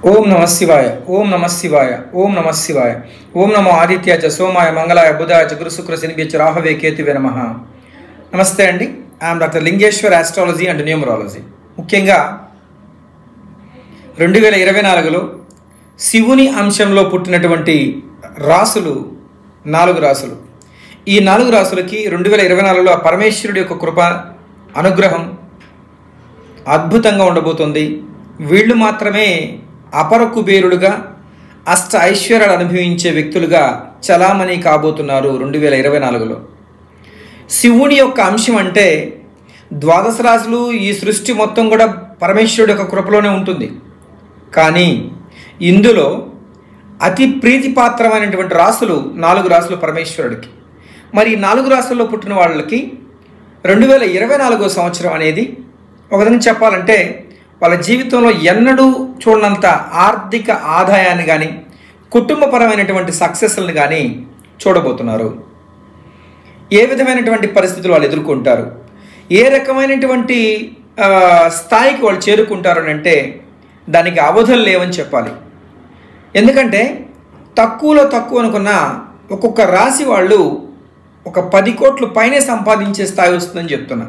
ఓం నమ శివాయ ఓం నమ శివాయ ఓం నమ శివాయ ఓం నమో ఆదిత్య చ సోమాయ మంగళాయ బుధాయ చ గురు శుక్ర శనిభ్య చ రాహవే కేతువే నమ నమస్తే అండి I'm doctor Lingeshwar astrology and numerology ముఖ్యంగా రెండు వేల ఇరవై నాలుగులో శివుని అంశంలో పుట్టినటువంటి రాసులు నాలుగు రాసులు ఈ నాలుగు రాసులకి రెండు వేల ఇరవై నాలుగులో ఆ పరమేశ్వరుడి యొక్క కృప అనుగ్రహం అద్భుతంగా ఉండబోతుంది వీళ్ళు మాత్రమే అపర కుబేరుడుగా అష్ట ఐశ్వర్యాలు అనుభవించే వ్యక్తులుగా చలామణి కాబోతున్నారు రెండు వేల ఇరవై నాలుగులో శివుని యొక్క అంశం అంటే ద్వాదశ రాశులు ఈ సృష్టి మొత్తం కూడా పరమేశ్వరుడు యొక్క కృపలోనే ఉంటుంది కానీ ఇందులో అతి ప్రీతిపాత్రమైనటువంటి రాసులు నాలుగు రాసులు పరమేశ్వరుడికి మరి ఈ నాలుగు రాసుల్లో పుట్టిన వాళ్ళకి రెండు వేల ఇరవై నాలుగో సంవత్సరం అనేది ఒక విధంగా చెప్పాలంటే వాళ్ళ జీవితంలో ఎన్నడూ చూడనంత ఆర్థిక ఆదాయాన్ని కానీ కుటుంబపరమైనటువంటి సక్సెస్లను కానీ చూడబోతున్నారు ఏ విధమైనటువంటి పరిస్థితులు వాళ్ళు ఎదుర్కొంటారు ఏ రకమైనటువంటి ఆ, స్థాయికి వాళ్ళు చేరుకుంటారు అని అంటే దానికి అవధులు లేవని చెప్పాలి ఎందుకంటే తక్కువలో తక్కువ అనుకున్న ఒక్కొక్క రాశి వాళ్ళు ఒక పది కోట్లు పైనే సంపాదించే స్థాయి వస్తుందని చెప్తున్నా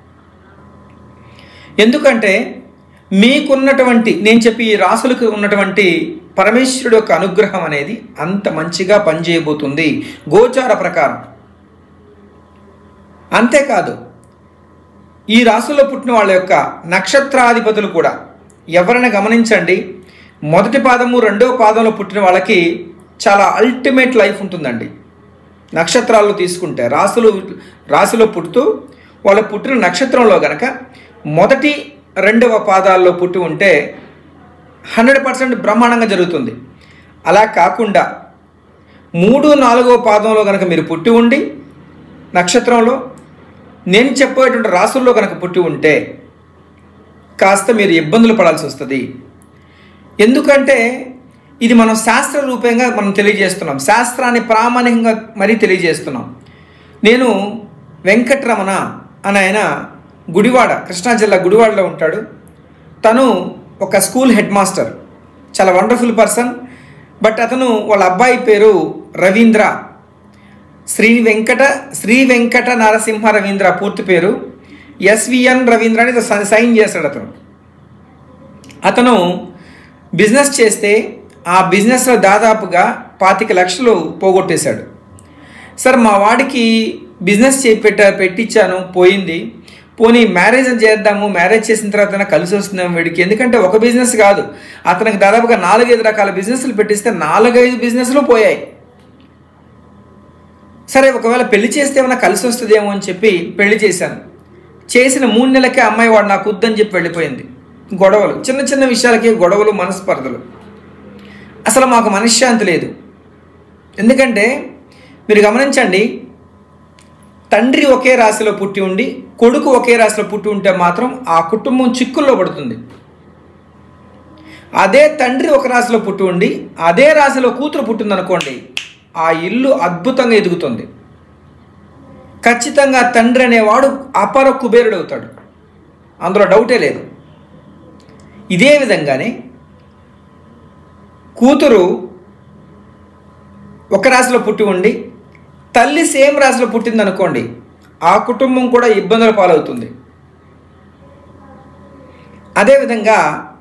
ఎందుకంటే మీకున్నటువంటి నేను చెప్పి ఈ రాసులకు ఉన్నటువంటి పరమేశ్వరుడు యొక్క అనుగ్రహం అనేది అంత మంచిగా పనిచేయబోతుంది గోచార ప్రకారం అంతేకాదు ఈ రాశుల్లో పుట్టిన వాళ్ళ యొక్క నక్షత్రాధిపతులు కూడా ఎవరైనా గమనించండి మొదటి పాదము రెండవ పాదంలో పుట్టిన వాళ్ళకి చాలా అల్టిమేట్ లైఫ్ ఉంటుందండి నక్షత్రాల్లో తీసుకుంటే రాసులు రాశిలో పుడుతూ వాళ్ళ పుట్టిన నక్షత్రంలో గనక మొదటి రెండవ పాదాల్లో పుట్టి ఉంటే హండ్రెడ్ పర్సెంట్ బ్రహ్మాండంగా జరుగుతుంది అలా కాకుండా మూడు నాలుగో పాదంలో కనుక మీరు పుట్టి ఉండి నక్షత్రంలో నేను చెప్పేటువంటి రాసుల్లో కనుక పుట్టి ఉంటే కాస్త మీరు ఇబ్బందులు పడాల్సి వస్తుంది ఎందుకంటే ఇది మనం శాస్త్ర రూపంగా మనం తెలియజేస్తున్నాం శాస్త్రాన్ని ప్రామాణికంగా మరీ తెలియజేస్తున్నాం నేను వెంకట్రమణ అని ఆయన గుడివాడ కృష్ణా జిల్లా గుడివాడలో ఉంటాడు తను ఒక స్కూల్ హెడ్ మాస్టర్ చాలా వండర్ఫుల్ పర్సన్ బట్ అతను వాళ్ళ అబ్బాయి పేరు రవీంద్ర శ్రీ వెంకట శ్రీ వెంకట నరసింహ రవీంద్ర పూర్తి పేరు ఎస్విఎన్ రవీంద్ర అని స- సైన్ చేశాడు అతను అతను బిజినెస్ చేస్తే ఆ బిజినెస్లో దాదాపుగా పాతిక లక్షలు పోగొట్టేశాడు సార్ మా వాడికి బిజినెస్ చే పెట్ట పెట్టించాను పోయింది పోనీ మ్యారేజ్ చేద్దాము మ్యారేజ్ చేసిన తర్వాత కలిసి వస్తుందాము వీడికి ఎందుకంటే ఒక బిజినెస్ కాదు అతనికి దాదాపుగా నాలుగైదు రకాల బిజినెస్లు పెట్టిస్తే నాలుగైదు బిజినెస్లు పోయాయి సరే ఒకవేళ పెళ్లి చేస్తే ఏమైనా కలిసి వస్తుందేమో అని చెప్పి పెళ్లి చేశాను చేసిన మూడు నెలలకే అమ్మాయి వాడు నాకు వద్దని చెప్పి వెళ్ళిపోయింది గొడవలు చిన్న చిన్న విషయాలకి గొడవలు మనస్పర్ధలు అసలు మాకు మనశ్శాంతి లేదు ఎందుకంటే మీరు గమనించండి తండ్రి ఒకే రాశిలో పుట్టి ఉండి కొడుకు ఒకే రాశిలో పుట్టి ఉంటే మాత్రం ఆ కుటుంబం చిక్కుల్లో పడుతుంది అదే తండ్రి ఒక రాశిలో పుట్టి ఉండి అదే రాశిలో కూతురు పుట్టిందనుకోండి ఆ ఇల్లు అద్భుతంగా ఎదుగుతుంది ఖచ్చితంగా తండ్రి అనేవాడు అపర కుబేరుడు అవుతాడు అందులో డౌటే లేదు ఇదే విధంగానే కూతురు ఒక రాశిలో పుట్టి ఉండి తల్లి సేమ్ రాశిలో పుట్టింది అనుకోండి ఆ కుటుంబం కూడా ఇబ్బందుల పాలవుతుంది అదేవిధంగా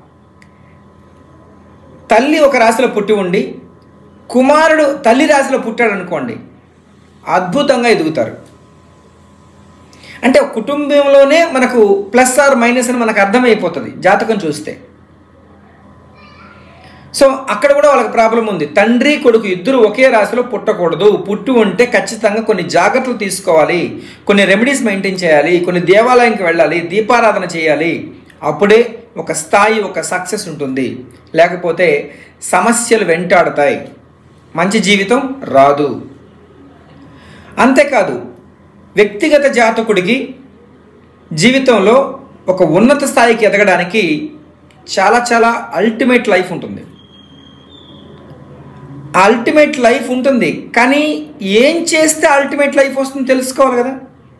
తల్లి ఒక రాశిలో పుట్టి ఉండి కుమారుడు తల్లి రాశిలో పుట్టాడు అనుకోండి అద్భుతంగా ఎదుగుతారు అంటే కుటుంబంలోనే మనకు ప్లస్ ఆర్ మైనస్ అని మనకు అర్థమైపోతుంది జాతకం చూస్తే సో అక్కడ కూడా వాళ్ళకి ప్రాబ్లం ఉంది తండ్రి కొడుకు ఇద్దరు ఒకే రాశిలో పుట్టకూడదు పుట్టి ఉంటే ఖచ్చితంగా కొన్ని జాగ్రత్తలు తీసుకోవాలి కొన్ని రెమెడీస్ మెయింటైన్ చేయాలి కొన్ని దేవాలయంకి వెళ్ళాలి దీపారాధన చేయాలి అప్పుడే ఒక స్థాయి ఒక సక్సెస్ ఉంటుంది లేకపోతే సమస్యలు వెంటాడతాయి మంచి జీవితం రాదు అంతేకాదు వ్యక్తిగత జాతకుడికి జీవితంలో ఒక ఉన్నత స్థాయికి ఎదగడానికి చాలా చాలా అల్టిమేట్ లైఫ్ ఉంటుంది అల్టిమేట్ లైఫ్ ఉంటుంది కానీ ఏం చేస్తే అల్టిమేట్ లైఫ్ వస్తుందో తెలుసుకోవాలి కదా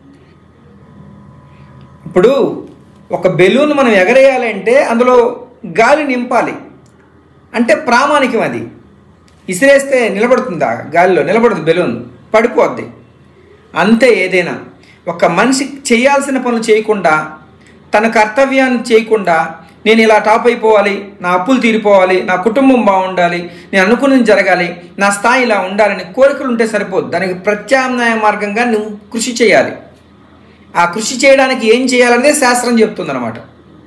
ఇప్పుడు ఒక బెలూన్ మనం ఎగరేయాలంటే అందులో గాలి నింపాలి అంటే ప్రామాణికం అది ఇసిరేస్తే నిలబడుతుందా గాలిలో నిలబడదు బెలూన్ పడిపోద్ది అంతే ఏదైనా ఒక మనిషి చేయాల్సిన పనులు చేయకుండా తన కర్తవ్యాన్ని చేయకుండా నేను ఇలా టాప్ అయిపోవాలి నా అప్పులు తీరిపోవాలి నా కుటుంబం బాగుండాలి నేను అనుకున్నది జరగాలి నా స్థాయి ఇలా ఉండాలని కోరికలు ఉంటే సరిపోదు దానికి ప్రత్యామ్నాయ మార్గంగా నువ్వు కృషి చేయాలి ఆ కృషి చేయడానికి ఏం చేయాలనేది శాస్త్రం చెప్తుందన్నమాట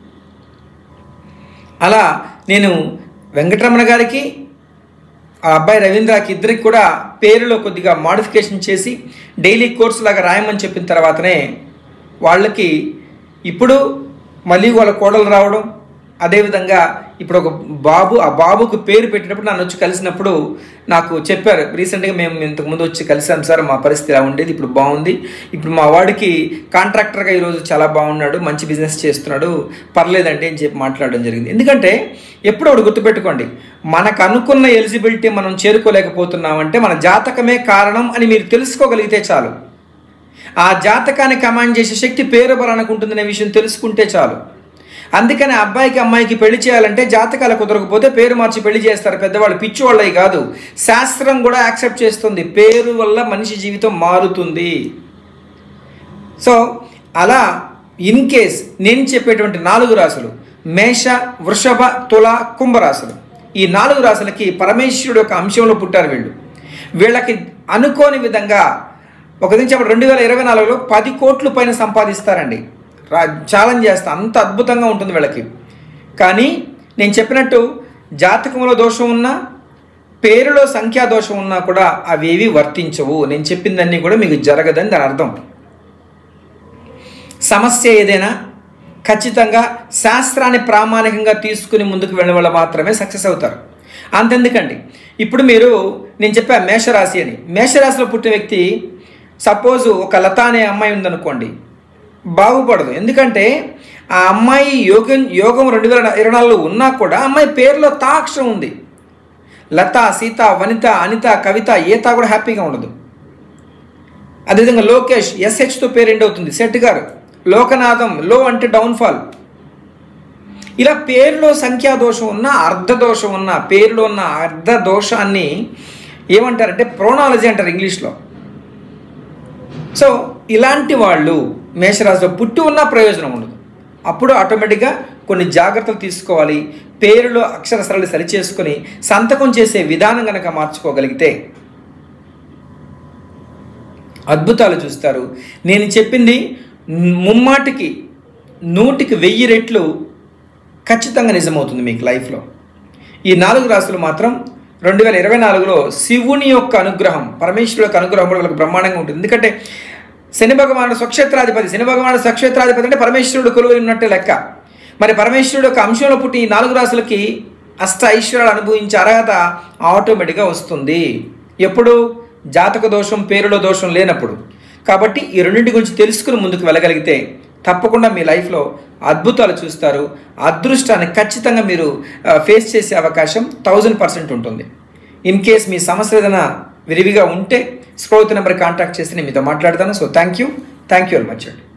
అలా నేను వెంకటరమణ గారికి ఆ అబ్బాయి రవీంద్రకి ఇద్దరికి కూడా పేరులో కొద్దిగా మాడిఫికేషన్ చేసి డైలీ కోర్సు లాగా రాయమని చెప్పిన తర్వాతనే వాళ్ళకి ఇప్పుడు మళ్ళీ వాళ్ళ కోడలు రావడం అదేవిధంగా ఇప్పుడు ఒక బాబు ఆ బాబుకు పేరు పెట్టినప్పుడు నన్ను వచ్చి కలిసినప్పుడు నాకు చెప్పారు రీసెంట్గా మేము ఇంతకుముందు వచ్చి కలిసాం సార్ మా పరిస్థితి ఇలా ఉండేది ఇప్పుడు బాగుంది ఇప్పుడు మా వాడికి కాంట్రాక్టర్గా ఈరోజు చాలా బాగున్నాడు మంచి బిజినెస్ చేస్తున్నాడు పర్లేదంటే అని చెప్పి మాట్లాడడం జరిగింది ఎందుకంటే ఎప్పుడు ఒకటి గుర్తుపెట్టుకోండి మనకు అనుకున్న ఎలిజిబిలిటీ మనం చేరుకోలేకపోతున్నామంటే మన జాతకమే కారణం అని మీరు తెలుసుకోగలిగితే చాలు ఆ జాతకాన్ని కమాండ్ చేసే శక్తి పేరు బలానికి ఉంటుందనే విషయం తెలుసుకుంటే చాలు అందుకని అబ్బాయికి అమ్మాయికి పెళ్లి చేయాలంటే జాతకాలు కుదరకపోతే పేరు మార్చి పెళ్లి చేస్తారు పెద్దవాళ్ళు పిచ్చి వాళ్ళవి కాదు శాస్త్రం కూడా యాక్సెప్ట్ చేస్తుంది పేరు వల్ల మనిషి జీవితం మారుతుంది సో అలా ఇన్ కేస్ నేను చెప్పేటువంటి నాలుగు రాసులు మేష వృషభ తుల కుంభరాశులు ఈ నాలుగు రాశులకి పరమేశ్వరుడు యొక్క అంశంలో పుట్టారు వీళ్ళు వీళ్ళకి అనుకోని విధంగా ఒక నుంచి అప్పుడు రెండు వేల ఇరవై నాలుగులో పది కోట్ల పైన సంపాదిస్తారండి రా ఛాలెంజ్ చేస్తా అంత అద్భుతంగా ఉంటుంది వీళ్ళకి కానీ నేను చెప్పినట్టు జాతకంలో దోషం ఉన్నా పేరులో సంఖ్యా దోషం ఉన్నా కూడా అవేవి వర్తించవు నేను చెప్పిందన్నీ కూడా మీకు జరగదని దాని అర్థం సమస్య ఏదైనా ఖచ్చితంగా శాస్త్రాన్ని ప్రామాణికంగా తీసుకుని ముందుకు వెళ్ళడం వల్ల మాత్రమే సక్సెస్ అవుతారు అంతెందుకండి ఇప్పుడు మీరు నేను చెప్పా మేషరాశి అని మేషరాశిలో పుట్టిన వ్యక్తి సపోజ్ ఒక లత అనే అమ్మాయి ఉందనుకోండి బాగుపడదు ఎందుకంటే ఆ అమ్మాయి యోగం యోగం రెండు వేల ఇరవై నాలుగులో ఉన్నా కూడా అమ్మాయి పేరులో తా అక్షరం ఉంది లత సీత వనిత అనిత కవిత ఈత కూడా హ్యాపీగా ఉండదు అదేవిధంగా లోకేష్ ఎస్హెచ్తో పేరు ఎండ్ అవుతుంది సెట్ గారు లోకనాథం లో అంటే డౌన్ఫాల్ ఇలా పేరులో సంఖ్యా దోషం ఉన్న అర్ధ దోషం ఉన్న పేరులో ఉన్న అర్ధ దోషాన్ని ఏమంటారంటే ప్రోనాలజీ అంటారు ఇంగ్లీష్లో సో ఇలాంటి వాళ్ళు మేషరాశిలో పుట్టి ఉన్న ప్రయోజనం ఉండదు అప్పుడు ఆటోమేటిక్గా కొన్ని జాగ్రత్తలు తీసుకోవాలి పేరులో అక్షర సరళి సరిచేసుకొని సంతకం చేసే విధానం కనుక మార్చుకోగలిగితే అద్భుతాలు చూస్తారు నేను చెప్పింది ముమ్మాటికి నూటికి వెయ్యి రెట్లు ఖచ్చితంగా నిజమవుతుంది మీకు లైఫ్లో ఈ నాలుగు రాశులు మాత్రం రెండు వేల ఇరవై నాలుగులో శివుని యొక్క అనుగ్రహం పరమేశ్వరుడు యొక్క అనుగ్రహం కూడా వాళ్ళకి బ్రహ్మాండంగా ఉంటుంది ఎందుకంటే శని భగవానుడు స్వక్షేత్రాధిపతి శని భగవానుడు స్వక్షేత్రాధిపతి అంటే పరమేశ్వరుడు కొలువై ఉన్నట్టే లెక్క మరి పరమేశ్వరుడు యొక్క అంశంలో పుట్టి ఈ నాలుగు రాశులకి అష్ట ఐశ్వర్యాలు అనుభవించే అర్హత ఆటోమేటిక్గా వస్తుంది ఎప్పుడు జాతక దోషం పేరులో దోషం లేనప్పుడు కాబట్టి ఈ రెండింటి గురించి తెలుసుకుని ముందుకు వెళ్ళగలిగితే తప్పకుండా మీ లైఫ్లో అద్భుతాలు చూస్తారు అదృష్టాన్ని ఖచ్చితంగా మీరు ఫేస్ చేసే అవకాశం థౌజండ్ పర్సెంట్ ఉంటుంది ఇన్ కేస్ మీ సమస్య ఏదైనా విరివిగా ఉంటే స్క్రోత్ నెంబర్ కాంటాక్ట్ చేసి నేను మీతో మాట్లాడతాను so thank you thank you very much అండి